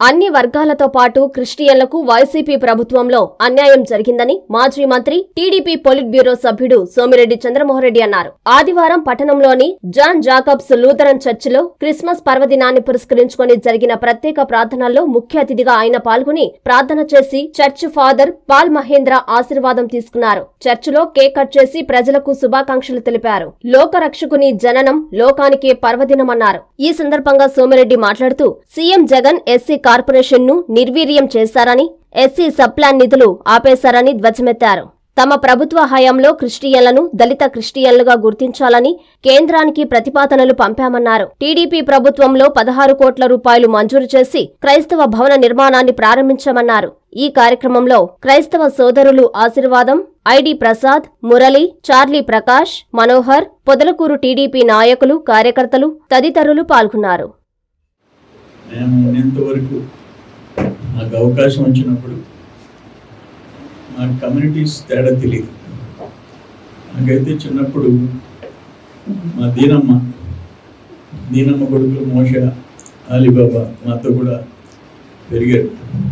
అన్ని వర్గాలతో పాటు క్రిస్టియన్లకు వైసీపీ ప్రభుత్వంలో అన్యాయం జరిగిందని మాజీ మంత్రి టీడీపీ పొలిట్ బ్యూరో సభ్యుడు సోమిరెడ్డి చంద్రమోహన్రెడ్డి అన్నారు ఆదివారం పట్టణంలోని జాన్ జాకబ్స్ లూథరన్ చర్చిలో క్రిస్మస్ పర్వదినాన్ని పురస్కరించుకొని జరిగిన ప్రత్యేక ప్రార్థనల్లో ముఖ్య అతిథిగా ఆయన పాల్గొని ప్రార్థన చేసి చర్చ్ ఫాదర్ పాల్ మహేంద్ర ఆశీర్వాదం తీసుకున్నారు చర్చిలో కేక్ కట్ చేసి ప్రజలకు శుభాకాంక్షలు తెలిపారు లోకరక్షకుని జననం లోకానికే పర్వదినమన్నారు ఈ సందర్భంగా సోమిరెడ్డి మాట్లాడుతూ సీఎం జగన్ ఎస్సీ కార్పొరేషన్ ను నిర్వీర్యం చేశారని ఎస్సీ సబ్ప్లాన్ నిధులు ఆపేశారని ధ్వజమెత్తారు తమ ప్రభుత్వ హయాంలో క్రిస్టియన్లను దళిత క్రిస్టియన్లుగా గుర్తించాలని కేంద్రానికి ప్రతిపాదనలు పంపామన్నారు టీడీపీ ప్రభుత్వంలో పదహారు కోట్ల రూపాయలు మంజూరు చేసి క్రైస్తవ భవన నిర్మాణాన్ని ప్రారంభించామన్నారు ఈ కార్యక్రమంలో క్రైస్తవ సోదరులు ఆశీర్వాదం ఐడి ప్రసాద్ మురళి చార్లీ ప్రకాష్ మనోహర్ పొదలకూరు టీడీపీ నాయకులు కార్యకర్తలు తదితరులు పాల్గొన్నారు నేను ఉన్నంత వరకు నాకు అవకాశం వచ్చినప్పుడు నాకు కమ్యూనిటీస్ తేడా తెలియదు నాకైతే చిన్నప్పుడు మా దీనమ్మ దీనమ్మ కొడుకులు మోష అలీబాబా మాతో కూడా పెరిగారు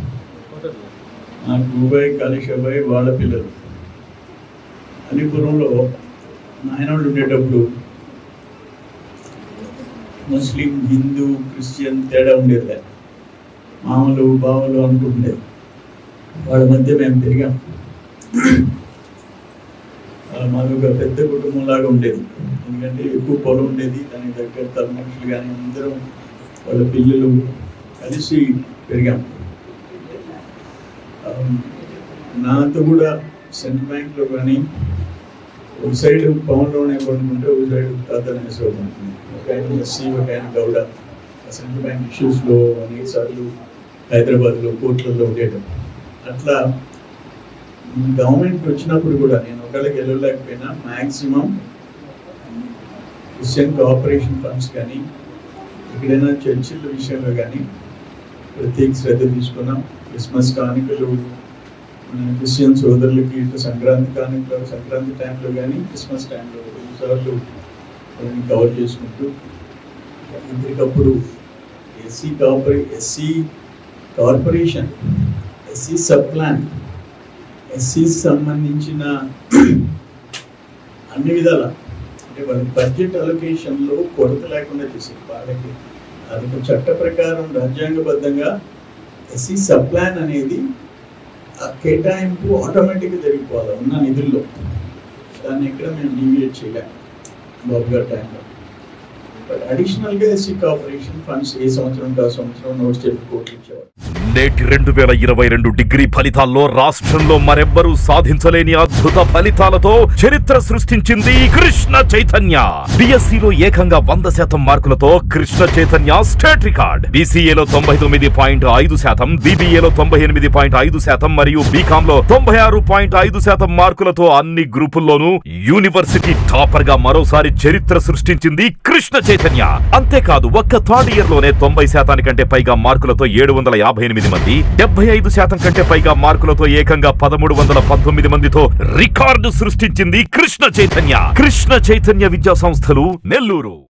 నాకు ఉబాయ్ కాళేశాబాయ్ వాళ్ళ పిల్లలు అలీపురంలో నాయనోళ్ళు ఉండేటప్పుడు ముస్లిం హిందూ క్రిస్టియన్ తేడా ఉండేది కాదు. మామలు బావలు అనుకుంటుండేది వాళ్ళ మధ్య మేము తిరిగాం ఆ, మాది ఒక పెద్ద కుటుంబంలాగా ఉండేది ఎందుకంటే ఎక్కువ పొలం ఉండేది దానికి దగ్గర తల మనుషులు కానీ అందరం వాళ్ళ పిల్లలు కలిసి పెరిగాం ఆ, నాతో కూడా సెంట్రల్ బ్యాంక్లో కానీ ఒక సైడ్ పవన్లోనే కొనుక్కుంటే ఒక సైడ్ తాత నేసేవాడు ఒక ఆయన ఎస్సీ ఒక ఆయన గౌడ సెంట్రల్ బ్యాంక్ ఇష్యూస్లో అనేక సార్లు హైదరాబాద్లో కోర్టులలో ఉండేటం అట్లా గవర్నమెంట్ వచ్చినప్పుడు కూడా నేను ఒకళ్ళకి వెళ్ళలేకపోయినా మ్యాక్సిమం క్రిస్టియన్ కోఆపరేషన్ ఫండ్స్ కానీ ఎక్కడైనా చర్చిల విషయంలో కానీ ప్రత్యేక శ్రద్ధ తీసుకున్నాం క్రిస్మస్ కానుకలు మన క్రిస్టియన్ సోదరులకి ఇటు సంక్రాంతి కానుకలు సంక్రాంతి టైంలో కానీ క్రిస్మస్ టైంలో రెండుసార్లు దాన్ని కవర్ చేసుకుంటూ ఎప్పటికప్పుడు ఎస్సీ కార్పొరే SC corporation SC sub plan SC సంబంధించిన అన్ని విధాల అంటే వాళ్ళ బడ్జెట్ అలొకేషన్లో కొరత లేకుండా చేసేది వాళ్ళకి అది ఒక చట్ట ప్రకారం రాజ్యాంగబద్ధంగా ఎస్సీ సబ్ ప్లాన్ అనేది ఆ కేటాయింపు ఆటోమేటిక్గా జరిగిపోవాలి ఉన్న నిధుల్లో దాన్ని ఎక్కడ మేము డీవియేట్ చేయలేం బాబు గారి టైంలో బట్ అడిషనల్గా ఎస్సీ కార్పొరేషన్ ఫండ్స్ ఏ సంవత్సరం కా సంవత్సరం నోట్స్ చెప్పి కోట్లు ఇచ్చేవారు నేటి రెండు వేల ఇరవై రెండు డిగ్రీ ఫలితాల్లో రాష్ట్రంలో మరెవ్వరూ సాధించలేని అద్భుత ఫలితాలతో చరిత్ర సృష్టించింది కృష్ణ చైతన్య బిఎస్సిలో ఏకంగా వంద శాతం మార్కులతో కృష్ణ చైతన్య స్టేట్ రికార్డ్ బీసీఏలో తొంభై తొమ్మిది పాయింట్ ఐదు శాతం బీబీఏలో తొంభై ఎనిమిది పాయింట్ ఐదు శాతం మరియు బీకామ్ లో తొంభై ఆరు పాయింట్ ఐదు శాతం మార్కులతో అన్ని గ్రూపుల్లోనూ యూనివర్సిటీ టాపర్ గా మరోసారి చరిత్ర సృష్టించింది కృష్ణ చైతన్య అంతేకాదు ఒక్క థర్డ్ ఇయర్ లోనే తొంభై శాతానికంటే పైగా మార్కులతో ఏడు వందల యాభై ఎనిమిది మంది డెబ్బై ఐదు శాతం కంటే పైగా మార్కులతో ఏకంగా పదమూడు వందల పంతొమ్మిది మందితో రికార్డు సృష్టించింది కృష్ణ చైతన్య కృష్ణ చైతన్య విద్యా సంస్థలు నెల్లూరు